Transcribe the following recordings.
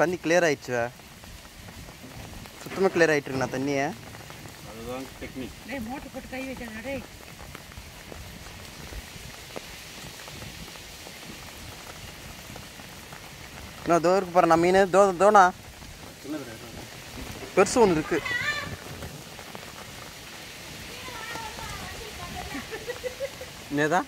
தண்ணி கிளியர் ஆயிடுச்சு சுத்தமாக கிளியர் ஆயிட்டு இருக்குண்ணா தண்ணியை அதுதான் டெக்னிக் டேய் மோட்டர் போட்டு கை வைக்கிறா டேய் நான் தோ இருக்கு பாரு நான் மீன் தோ தோணா பெருசு ஒன்று இருக்கு என்னதா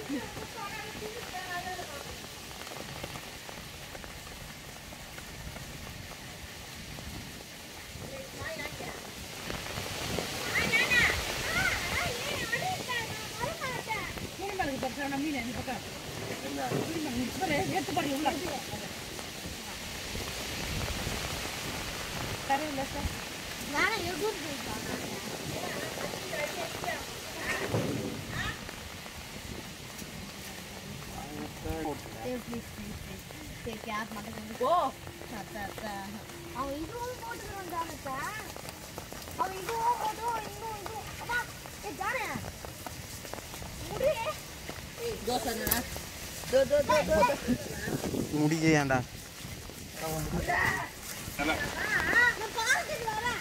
மீன் பறிச்சா மீன் இந்த பக்கம் மீன் பாரு எடுத்து பாரு உள்ள தரையில சார் ஓ அவன் இதுவும் போட்டு வந்தானக்கா அவன் இதுவும் போட்டு இன்னும் இதுவும் அப்பா ஏ ஜானே முடி தோசை தோ தோ தோ தோ முடிய ஏன்டா நான் பார்த்துட்டு வரேன்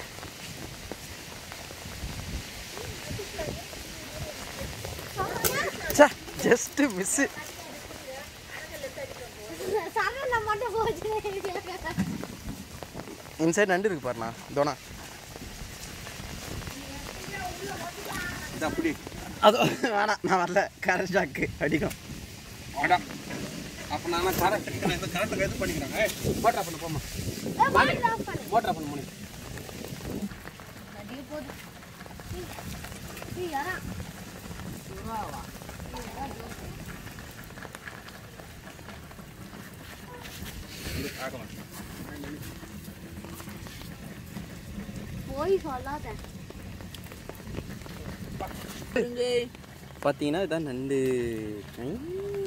சே ஜஸ்ட் மிஸ்ஸு சரண மட்டும் போச்சு இன்சைட் நண்டு இருக்கு பாருண்ணா தோணா இது அப்படி அது வேணாம் நான் வரல கரண்ட் ஜாக்கு அடிக்கும் வாடா அப்போ நான் கரெக்ட் நான் இந்த கரெக்டாக இது பண்ணிக்கிறேன் ஏய் மோட்டர் ஆஃப் பண்ணு போமா மோட்டர் ஆஃப் பண்ணு மணி யாரா இது பார்க்கலாம் போய் சொல்லாத பார்த்தீங்கன்னா இதான் நண்டு ஐ.